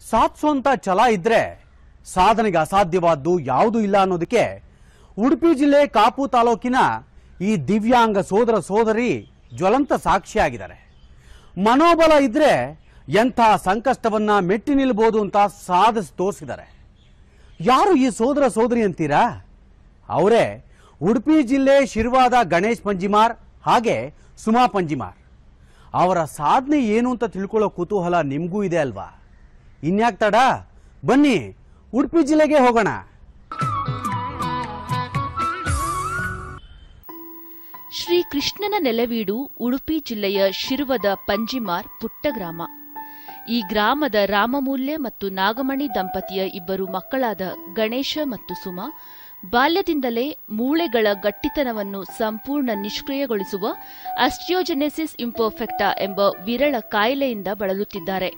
ಸಾಧಿಸುವಂತ ಛಲ ಇದ್ರೆ ಸಾಧನೆಗೆ ಅಸಾಧ್ಯವಾದ್ದು ಯಾವುದೂ ಇಲ್ಲ ಅನ್ನೋದಕ್ಕೆ ಉಡುಪಿ ಜಿಲ್ಲೆ ಕಾಪು ತಾಲೂಕಿನ ಈ ದಿವ್ಯಾಂಗ ಸೋದರ ಸೋದರಿ ಜ್ವಲಂತ ಸಾಕ್ಷಿಯಾಗಿದ್ದಾರೆ ಮನೋಬಲ ಇದ್ರೆ ಎಂಥ ಸಂಕಷ್ಟವನ್ನ ಮೆಟ್ಟಿ ನಿಲ್ಬೋದು ಅಂತ ಸಾಧಿಸಿ ತೋರಿಸಿದ್ದಾರೆ ಯಾರು ಈ ಸೋದರ ಸೋದರಿ ಅಂತೀರಾ ಅವರೇ ಉಡುಪಿ ಜಿಲ್ಲೆ ಶಿರ್ವಾದ ಗಣೇಶ್ ಪಂಜಿಮಾರ್ ಹಾಗೆ ಸುಮಾ ಪಂಜಿಮಾರ್ ಅವರ ಸಾಧನೆ ಏನು ಅಂತ ತಿಳ್ಕೊಳ್ಳೋ ಕುತೂಹಲ ನಿಮಗೂ ಇದೆ ಅಲ್ವಾ ಇನ್ಯಾಕ್ ತಡ ಬನ್ನಿ ಉಡುಪಿ ಜಿಲ್ಲೆಗೆ ಹೋಗೋಣ ಶ್ರೀ ಕೃಷ್ಣನ ನೆಲವೀಡು ಉಡುಪಿ ಜಿಲ್ಲೆಯ ಶಿರುವದ ಪಂಜಿಮಾರ್ ಪುಟ್ಟ ಗ್ರಾಮ ಈ ಗ್ರಾಮದ ರಾಮಮೂಲ್ಯ ಮತ್ತು ನಾಗಮಣಿ ದಂಪತಿಯ ಇಬ್ಬರು ಮಕ್ಕಳಾದ ಗಣೇಶ ಮತ್ತು ಸುಮಾ ಬಾಲ್ಯದಿಂದಲೇ ಮೂಳೆಗಳ ಗಟ್ಟಿತನವನ್ನು ಸಂಪೂರ್ಣ ನಿಷ್ಕ್ರಿಯಗೊಳಿಸುವ ಅಸ್ಟಿಯೋಜೆನೆಸಿಸ್ ಇಂಪರ್ಫೆಕ್ಟಾ ಎಂಬ ವಿರಳ ಕಾಯಿಲೆಯಿಂದ ಬಳಲುತ್ತಿದ್ದಾರೆ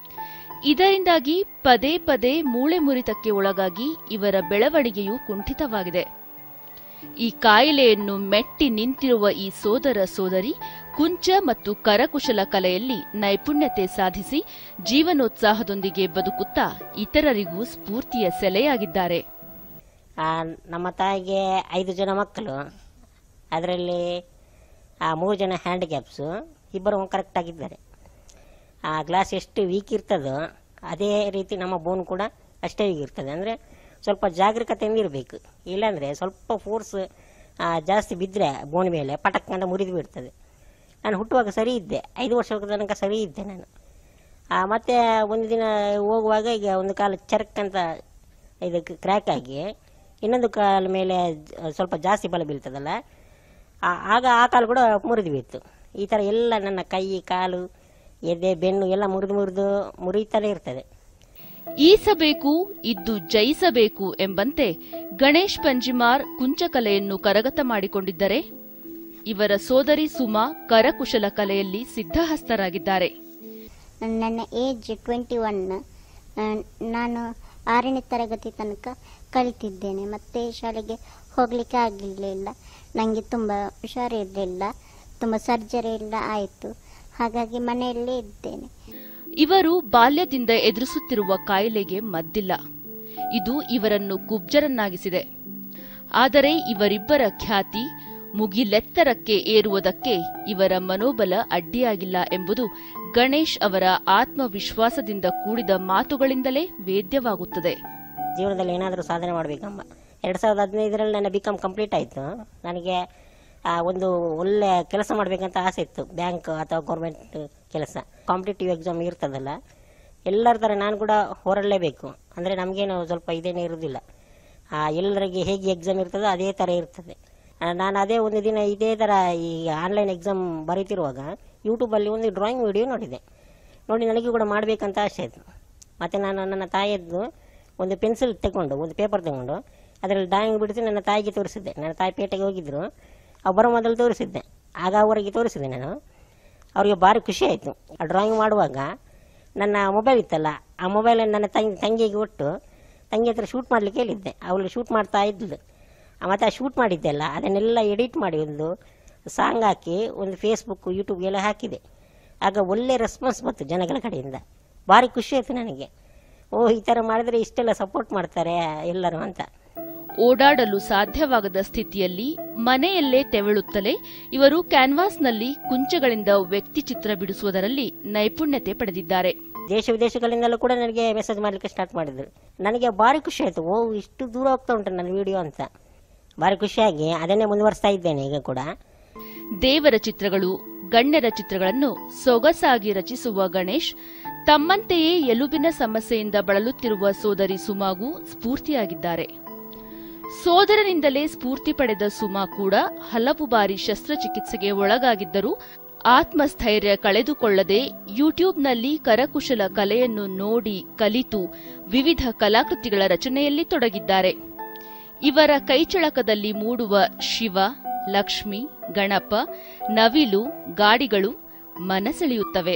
ಇದರಿಂದಾಗಿ ಪದೇ ಪದೇ ಮೂಳೆ ಮುರಿತಕ್ಕೆ ಒಳಗಾಗಿ ಇವರ ಬೆಳವಣಿಗೆಯು ಕುಂಠಿತವಾಗಿದೆ ಈ ಕಾಯಿಲೆಯನ್ನು ಮೆಟ್ಟಿ ನಿಂತಿರುವ ಈ ಸೋದರ ಸೋದರಿ ಕುಂಚ ಮತ್ತು ಕರಕುಶಲ ಕಲೆಯಲ್ಲಿ ನೈಪುಣ್ಯತೆ ಸಾಧಿಸಿ ಜೀವನೋತ್ಸಾಹದೊಂದಿಗೆ ಬದುಕುತ್ತಾ ಇತರರಿಗೂ ಸ್ಫೂರ್ತಿಯ ಸೆಲೆಯಾಗಿದ್ದಾರೆ ಆ, ನಮ್ಮ ತಾಯಿಗೆ ಐದು ಜನ ಮಕ್ಕಳು ಅದರಲ್ಲಿ ಮೂರು ಜನ ಹ್ಯಾಂಡಿಕ್ಯಾಪ್ಸು ಇಬ್ಬರು ಕರೆಕ್ಟಾಗಿದ್ದಾರೆ ಆ ಗ್ಲಾಸ್ ಎಷ್ಟು ವೀಕ್ ಇರ್ತದೋ ಅದೇ ರೀತಿ ನಮ್ಮ ಬೋನ್ ಕೂಡ ಅಷ್ಟೇ ವೀಕ್ ಇರ್ತದೆ ಅಂದರೆ ಸ್ವಲ್ಪ ಜಾಗರೂಕತೆಯಿಂದ ಇರಬೇಕು ಇಲ್ಲಾಂದರೆ ಸ್ವಲ್ಪ ಫೋರ್ಸ್ ಜಾಸ್ತಿ ಬಿದ್ದರೆ ಬೋನ್ ಮೇಲೆ ಪಟಕ್ ಅಂತ ಮುರಿದು ಬಿಡ್ತದೆ ನಾನು ಹುಟ್ಟುವಾಗ ಸರಿ ಇದ್ದೆ ಐದು ವರ್ಷದ ತನಕ ಸರಿ ಇದ್ದೆ ನಾನು ಆ, ಮತ್ತೆ ಒಂದು ದಿನ ಹೋಗುವಾಗ ಈಗ ಒಂದು ಕಾಲು ಚರ್ಕ್ ಅಂತ ಇದಕ್ಕೆ ಕ್ರ್ಯಾಕ್ ಆಗಿ ಇನ್ನೊಂದು ಕಾಲ ಮೇಲೆ ಜ- ಸ್ವಲ್ಪ ಜಾಸ್ತಿ ಬಲ ಬೀಳ್ತದಲ್ಲ ಆ- ಆಗ ಆ ಕಾಲು ಕೂಡ ಮುರಿದು ಬಿತ್ತು ಈ ಥರ ಎಲ್ಲ ನನ್ನ ಕೈ ಕಾಲು ಎದೆ ಬೆನ್ನು ಎಲ್ಲ ಮುರಿದು ಮುರಿದು ಮುರಿತಾನೆ ಇರ್ತದೆ ಈಸಬೇಕು ಇದ್ದು ಜಯಿಸಬೇಕು ಎಂಬಂತೆ ಗಣೇಶ್ ಪಂಜಿಮಾರ್ ಕುಂಚಕಲೆಯನ್ನು ಕರಗತ ಮಾಡಿಕೊಂಡಿದ್ದರೆ ಇವರ ಸೋದರಿ ಸುಮಾ ಕರಕುಶಲ ಕಲೆಯಲ್ಲಿ ಸಿದ್ಧಹಸ್ತರಾಗಿದ್ದಾರೆ ನನ್ನ ಏಜ್ ಟ್ವೆಂಟಿ ಒನ್ ನಾನು ಆರನೇ ತರಗತಿ ತನಕ ಕಲಿತಿದ್ದೇನೆ ಮತ್ತೆ ಶಾಲೆಗೆ ಹೋಗಲಿಕ್ಕೆ ಆಗಲಿಲ್ಲ ನನಗೆ ತುಂಬ ಹುಷಾರಿರಲಿಲ್ಲ ತುಂಬ ಸರ್ಜರಿ ಎಲ್ಲ ಆಯಿತು ಹಾಗಾಗಿ ಮನೆಯಲ್ಲೇ ಇದ್ದೇನೆ ಇವರು ಬಾಲ್ಯದಿಂದ ಎದುರಿಸುತ್ತಿರುವ ಕಾಯಿಲೆಗೆ ಮದ್ದಿಲ್ಲ ಇದು ಇವರನ್ನು ಕುಬ್ಜರನ್ನಾಗಿಸಿದೆ ಆದರೆ ಇವರಿಬ್ಬರ ಖ್ಯಾತಿ ಮುಗಿಲೆತ್ತರಕ್ಕೆ ಏರುವುದಕ್ಕೆ ಇವರ ಮನೋಬಲ ಅಡ್ಡಿಯಾಗಿಲ್ಲ ಎಂಬುದು ಗಣೇಶ್ ಅವರ ಆತ್ಮವಿಶ್ವಾಸದಿಂದ ಕೂಡಿದ ಮಾತುಗಳಿಂದಲೇ ವೇದ್ಯವಾಗುತ್ತದೆ ಜೀವನದಲ್ಲಿ ಏನಾದರೂ ಸಾಧನೆ ಮಾಡಬೇಕಂಬ ಎರಡು ಸಾವಿರದ ಹದಿನೈದರಲ್ಲಿ ನನ್ನ ಬಿ ಕಾಮ್ ಕಂಪ್ಲೀಟ್ ಆಯಿತು ನನಗೆ ಆ, ಒಂದು ಒಳ್ಳೆ ಕೆಲಸ ಮಾಡಬೇಕಂತ ಆಸೆ ಇತ್ತು ಬ್ಯಾಂಕ್ ಅಥವಾ ಗೌರ್ಮೆಂಟ್ ಕೆಲಸ ಕಾಂಪಿಟೇಟಿವ್ ಎಕ್ಸಾಮ್ ಇರ್ತದಲ್ಲ ಎಲ್ಲರ ಥರ ನಾನು ಕೂಡ ಹೊರಡಲೇಬೇಕು ಅಂದರೆ ನಮಗೇನು ಸ್ವಲ್ಪ ಇದೇನೇ ಇರೋದಿಲ್ಲ ಆ, ಎಲ್ಲರಿಗೆ ಹೇಗೆ ಎಕ್ಸಾಮ್ ಇರ್ತದೋ ಅದೇ ಥರ ಇರ್ತದೆ ಆ, ನಾನು ಅದೇ ಒಂದು ದಿನ ಇದೇ ಥರ ಈ ಆನ್ಲೈನ್ ಎಕ್ಸಾಮ್ ಬರೀತಿರುವಾಗ ಯೂಟ್ಯೂಬಲ್ಲಿ ಒಂದು ಡ್ರಾಯಿಂಗ್ ವಿಡಿಯೋ ನೋಡಿದೆ ನೋಡಿ ನನಗೆ ಕೂಡ ಮಾಡಬೇಕಂತ ಆಸೆ ಆಯಿತು ಮತ್ತು ನಾನು ನನ್ನ ತಾಯಿಯದ್ದು ಒಂದು ಪೆನ್ಸಿಲ್ ತಗೊಂಡು ಒಂದು ಪೇಪರ್ ತಗೊಂಡು ಅದರಲ್ಲಿ ಡ್ರಾಯಿಂಗ್ ಬಿಡಿಸಿ ನನ್ನ ತಾಯಿಗೆ ತೋರಿಸಿದ್ದೆ ನನ್ನ ತಾಯಿ ಪೇಟೆಗೆ ಹೋಗಿದ್ದರು ಅವ್ರು ಬರೋ ಮೊದಲು ತೋರಿಸಿದ್ದೆ ಆಗ ಅವರಿಗೆ ತೋರಿಸಿದೆ ನಾನು ಅವರಿಗೆ ಭಾರಿ ಖುಷಿ ಆಯಿತು ಆ ಡ್ರಾಯಿಂಗ್ ಮಾಡುವಾಗ ನನ್ನ ಮೊಬೈಲ್ ಇತ್ತಲ್ಲ ಆ ಮೊಬೈಲ್ ನನ್ನ ತಂಗಿ ತಂಗಿಗೆ ಕೊಟ್ಟು ತಂಗಿ ಹತ್ರ ಶೂಟ್ ಮಾಡಲಿಕ್ಕೆ ಹೇಳಿದ್ದೆ ಅವಳು ಶೂಟ್ ಮಾಡ್ತಾ ಇದ್ಲು ಆ, ಮತ್ತೆ ಆ ಶೂಟ್ ಮಾಡಿದ್ದೆಲ್ಲ ಅದನ್ನೆಲ್ಲ ಎಡಿಟ್ ಮಾಡಿ ಒಂದು ಸಾಂಗ್ ಹಾಕಿ ಒಂದು ಫೇಸ್ಬುಕ್ ಯೂಟ್ಯೂಬ್ಗೆಲ್ಲ ಹಾಕಿದೆ ಆಗ ಒಳ್ಳೆ ರೆಸ್ಪಾನ್ಸ್ ಬಂತು ಜನಗಳ ಕಡೆಯಿಂದ ಭಾರಿ ಖುಷಿ ಆಯಿತು ನನಗೆ ಓ ಈ ಥರ ಮಾಡಿದರೆ ಇಷ್ಟೆಲ್ಲ ಸಪೋರ್ಟ್ ಮಾಡ್ತಾರೆ ಎಲ್ಲರೂ ಅಂತ ಓಡಾಡಲು ಸಾಧ್ಯವಾಗದ ಸ್ಥಿತಿಯಲ್ಲಿ ಮನೆಯಲ್ಲೇ ತೆವಳುತ್ತಲೇ ಇವರು ಕ್ಯಾನ್ವಾಸ್ನಲ್ಲಿ ಕುಂಚಗಳಿಂದ ವ್ಯಕ್ತಿ ಚಿತ್ರ ಬಿಡಿಸುವುದರಲ್ಲಿ ನೈಪುಣ್ಯತೆ ಪಡೆದಿದ್ದಾರೆ ದೇಶ ವಿದೇಶಗಳಿಂದಲೂ ಕೂಡ ನನಗೆ ಮೆಸೇಜ್ ಮಾಡಲಿಕ್ಕೆ ಸ್ಟಾರ್ಟ್ ಮಾಡಿದ್ರು ನನಗೆ ಭಾರಿ ಖುಷಿ ಆಯಿತು ಓ ಇಷ್ಟು ದೂರ ಹೋಗ್ತಾ ಉಂಟು ನನ್ನ ವಿಡಿಯೋ ಅಂತ ಭಾರಿ ಖುಷಿಯಾಗಿ ಅದನ್ನೇ ಮುಂದುವರಿಸ್ತಾ ಇದ್ದೇನೆ ಈಗ ಕೂಡ ದೇವರ ಚಿತ್ರಗಳು ಗಣ್ಯರ ಚಿತ್ರಗಳನ್ನು ಸೊಗಸಾಗಿ ರಚಿಸುವ ಗಣೇಶ್ ತಮ್ಮಂತೆಯೇ ಎಲುಬಿನ ಸಮಸ್ಯೆಯಿಂದ ಬಳಲುತ್ತಿರುವ ಸೋದರಿ ಸುಮಾಗೂ ಸ್ಫೂರ್ತಿಯಾಗಿದ್ದಾರೆ ಸೋದರನಿಂದಲೇ ಸ್ಫೂರ್ತಿ ಪಡೆದ ಸುಮಾ ಕೂಡ ಹಲವು ಬಾರಿ ಶಸ್ತ್ರಚಿಕಿತ್ಸೆಗೆ ಒಳಗಾಗಿದ್ದರೂ ಆತ್ಮಸ್ಥೈರ್ಯ ಕಳೆದುಕೊಳ್ಳದೆ ಯೂಟ್ಯೂಬ್ನಲ್ಲಿ ಕರಕುಶಲ ಕಲೆಯನ್ನು ನೋಡಿ ಕಲಿತು ವಿವಿಧ ಕಲಾಕೃತಿಗಳ ರಚನೆಯಲ್ಲಿ ತೊಡಗಿದ್ದಾರೆ ಇವರ ಕೈಚಳಕದಲ್ಲಿ ಮೂಡುವ ಶಿವ ಲಕ್ಷ್ಮಿ ಗಣಪ ನವಿಲು ಗಾಡಿಗಳು ಮನಸೆಳೆಯುತ್ತವೆ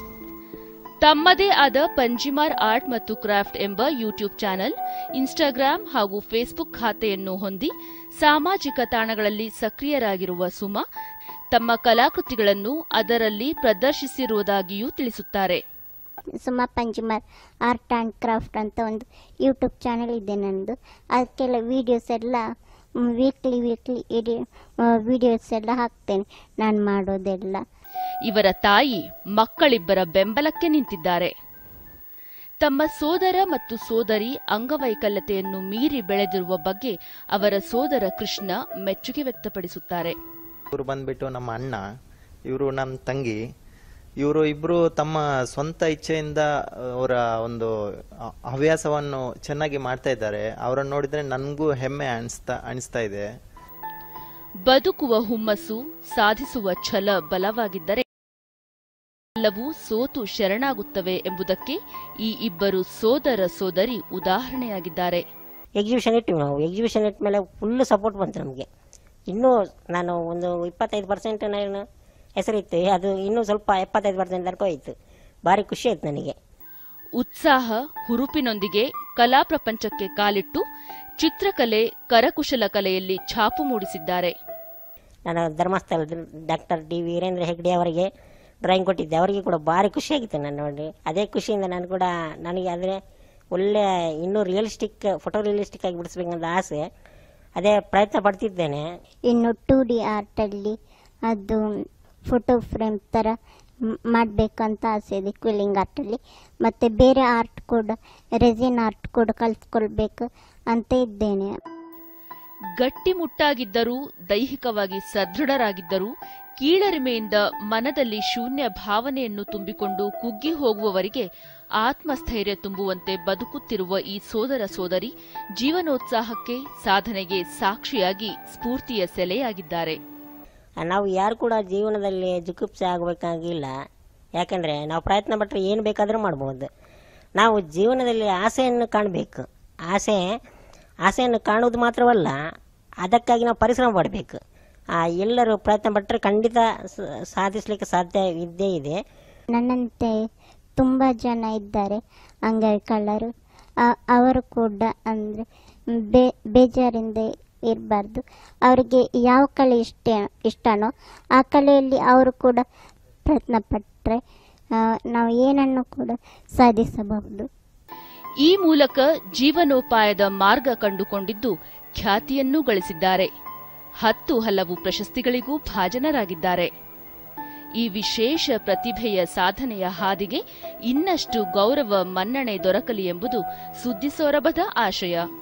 ತಮ್ಮದೇ ಆದ ಪಂಜಿಮಾರ್ ಆರ್ಟ್ ಮತ್ತು ಕ್ರಾಫ್ಟ್ ಎಂಬ ಯೂಟ್ಯೂಬ್ ಚಾನೆಲ್ ಇನ್ಸ್ಟಾಗ್ರಾಂ ಹಾಗೂ ಫೇಸ್ಬುಕ್ ಖಾತೆಯನ್ನು ಹೊಂದಿ ಸಾಮಾಜಿಕ ತಾಣಗಳಲ್ಲಿ ಸಕ್ರಿಯರಾಗಿರುವ ಸುಮಾ ತಮ್ಮ ಕಲಾಕೃತಿಗಳನ್ನು ಅದರಲ್ಲಿ ಪ್ರದರ್ಶಿಸಿರುವುದಾಗಿಯೂ ತಿಳಿಸುತ್ತಾರೆ Suma Panjimar art and craft ಅಂತ ಒಂದು ಯೂಟ್ಯೂಬ್ ಚಾನಲ್ ಇದೆ ನನ್ನದು ಅದಕ್ಕೆಲ್ಲ ವೀಡಿಯೋಸ್ ಎಲ್ಲ ವೀಕ್ಲಿ ವೀಕ್ಲಿ ಇಡೀ ವೀಡಿಯೋಸ್ ಎಲ್ಲ ಹಾಕ್ತೇನೆ ನಾನು ಮಾಡೋದೆಲ್ಲ ಇವರ ತಾಯಿ ಮಕ್ಕಳಿಬ್ಬರ ಬೆಂಬಲಕ್ಕೆ ನಿಂತಿದ್ದಾರೆ ತಮ್ಮ ಸೋದರ ಮತ್ತು ಸೋದರಿ ಅಂಗವೈಕಲ್ಯತೆಯನ್ನು ಮೀರಿ ಬೆಳೆದಿರುವ ಬಗ್ಗೆ ಅವರ ಸೋದರ ಕೃಷ್ಣ ಮೆಚ್ಚುಗೆ ವ್ಯಕ್ತಪಡಿಸುತ್ತಾರೆ ಇವರು ಬಂದ್ಬಿಟ್ಟು ನಮ್ಮ ಅಣ್ಣ ಇವರು ನಮ್ಮ ತಂಗಿ ಇವರು ಇಬ್ರು ತಮ್ಮ ಸ್ವಂತ ಇಚ್ಛೆಯಿಂದ ಅವರ ಒಂದು ಅ- ಹವ್ಯಾಸವನ್ನು ಚೆನ್ನಾಗಿ ಮಾಡ್ತಾ ಇದ್ದಾರೆ ಅವರನ್ನು ನೋಡಿದ್ರೆ ನನಗೂ ಹೆಮ್ಮೆ ಅನಿಸ್ತಾ ಅನಿಸ್ತಾ ಇದೆ ಬದುಕುವ ಹುಮ್ಮಸ್ಸು ಸಾಧಿಸುವ ಛಲ ಬಲವಾಗಿದ್ದರೆ ಎಲ್ಲವೂ ಸೋತು ಶರಣಾಗುತ್ತವೆ ಎಂಬುದಕ್ಕೆ ಈ ಇಬ್ಬರು ಸೋದರ ಸೋದರಿ ಉದಾಹರಣೆಯಾಗಿದ್ದಾರೆ ಎಕ್ಸಿಬಿಷನ್ ಇಟ್ಟಿವಿ ನಾವು ಎಕ್ಸಿಬಿಷನ್ ಇಟ್ಟ ಮೇಲೆ ಫುಲ್ ಸಪೋರ್ಟ್ ಬಂತು ನಮಗೆ ಇನ್ನೂ ನಾನು ಒಂದು ಇಪ್ಪತ್ತೈದು ಪರ್ಸೆಂಟ್ ನಾನು ಹೆಸರಿತ್ತು ಅದು ಇನ್ನೂ ಸ್ವಲ್ಪ ಎಪ್ಪತ್ತೈದು ಪರ್ಸೆಂಟ್ ತನಕ ಹೋಯಿತು ಭಾರಿ ಖುಷಿ ಆಯ್ತು ನನಗೆ ಉತ್ಸಾಹ ಹುರುಪಿನೊಂದಿಗೆ ಕಲಾ ಪ್ರಪಂಚಕ್ಕೆ ಕಾಲಿಟ್ಟು ಚಿತ್ರಕಲೆ ಕರಕುಶಲ ಕಲೆಯಲ್ಲಿ ಛಾಪು ಮೂಡಿಸಿದ್ದಾರೆ ನಾನು ಧರ್ಮಸ್ಥಳದ ಡಾಕ್ಟರ್ ಡಿ ವೀರೇಂದ್ರ ಹೆಗ್ಡೆ ಅವರಿಗೆ ಡ್ರಾಯಿಂಗ್ ಕೊಟ್ಟಿದ್ದೆ ಅವರಿಗೆ ಕೂಡ ಭಾರಿ ಖುಷಿಯಾಗಿತ್ತು ನಾನು ನೋಡಿ ಅದೇ ಖುಷಿಯಿಂದ ನಾನು ಕೂಡ ನನಗೆ ಆದರೆ ಒಳ್ಳೆ ಇನ್ನೂ ರಿಯಲಿಸ್ಟಿಕ್ ಫೋಟೋ ರಿಯಲಿಸ್ಟಿಕ್ ಆಗಿ ಬಿಡಿಸ್ಬೇಕಂತ ಆಸೆ ಅದೇ ಪ್ರಯತ್ನ ಪಡ್ತಿದ್ದೇನೆ ಇನ್ನು ಟೂ ಡಿ ಆರ್ಟಲ್ಲಿ ಅದು ಫೋಟೋ ಫ್ರೇಮ್ ಥರ ಮಾಡಬೇಕಂತ ಆಸೆ ಇದೆ ಕ್ವಿಲ್ಲಿಂಗ್ ಆರ್ಟಲ್ಲಿ ಮತ್ತು ಬೇರೆ ಆರ್ಟ್ ಕೂಡ ರೆಸಿನ್ ಆರ್ಟ್ ಕೂಡ ಕಲಿತ್ಕೊಳ್ಬೇಕು ಅಂತ ಇದ್ದೇನೆ ಗಟ್ಟಿಮುಟ್ಟಾಗಿದ್ದರೂ ದೈಹಿಕವಾಗಿ ಸದೃಢರಾಗಿದ್ದರೂ ಕೀಳರಿಮೆಯಿಂದ ಮನದಲ್ಲಿ ಶೂನ್ಯ ಭಾವನೆಯನ್ನು ತುಂಬಿಕೊಂಡು ಕುಗ್ಗಿ ಹೋಗುವವರಿಗೆ ಆತ್ಮಸ್ಥೈರ್ಯ ತುಂಬುವಂತೆ ಬದುಕುತ್ತಿರುವ ಈ ಸೋದರ ಸೋದರಿ ಜೀವನೋತ್ಸಾಹಕ್ಕೆ ಸಾಧನೆಗೆ ಸಾಕ್ಷಿಯಾಗಿ ಸ್ಫೂರ್ತಿಯ ಸೆಲೆಯಾಗಿದ್ದಾರೆ ನಾವು ಯಾರು ಕೂಡ ಜೀವನದಲ್ಲಿ ಜುಗುಪ್ಸೆ ಆಗಬೇಕಾಗಿಲ್ಲ ಯಾಕಂದರೆ ನಾವು ಪ್ರಯತ್ನ ಪಟ್ಟರೆ ಏನು ಬೇಕಾದರೂ ಮಾಡ್ಬೋದು ನಾವು ಜೀವನದಲ್ಲಿ ಆಸೆಯನ್ನು ಕಾಣಬೇಕು ಆಸೆ ಆಸೆಯನ್ನು ಕಾಣುವುದು ಮಾತ್ರವಲ್ಲ ಅದಕ್ಕಾಗಿ ನಾವು ಪರಿಶ್ರಮ ಪಡಬೇಕು ಎಲ್ಲರೂ ಪ್ರಯತ್ನ ಪಟ್ಟರೆ ಖಂಡಿತ ಸ- ಸಾಧಿಸಲಿಕ್ಕೆ ಸಾಧ್ಯ ಇದ್ದೇ ಇದೆ ನನ್ನಂತೆ ತುಂಬ ಜನ ಇದ್ದಾರೆ ಅಂಗವಿಕಲರು ಅ- ಅವರು ಕೂಡ ಅಂದರೆ ಬೇ ಬೇಜಾರಿಂದ ಇರಬಾರ್ದು ಅವರಿಗೆ ಯಾವ ಕಲೆ ಇಷ್ಟ ಇಷ್ಟನೋ ಆ ಕಲೆಯಲ್ಲಿ ಅವರು ಕೂಡ ಪ್ರಯತ್ನ ಪಟ್ಟರೆ ನಾವು ಏನನ್ನು ಕೂಡ ಸಾಧಿಸಬಹುದು ಈ ಮೂಲಕ ಜೀವನೋಪಾಯದ ಮಾರ್ಗ ಕಂಡುಕೊಂಡಿದ್ದು ಖ್ಯಾತಿಯನ್ನೂ ಗಳಿಸಿದ್ದಾರೆ ಹತ್ತು ಹಲವು ಪ್ರಶಸ್ತಿಗಳಿಗೂ ಭಾಜನರಾಗಿದ್ದಾರೆ ಈ ವಿಶೇಷ ಪ್ರತಿಭೆಯ ಸಾಧನೆಯ ಹಾದಿಗೆ ಇನ್ನಷ್ಟು ಗೌರವ ಮನ್ನಣೆ ದೊರಕಲಿ ಎಂಬುದು ಸುದ್ದಿ ಸೌರಭದ ಆಶಯ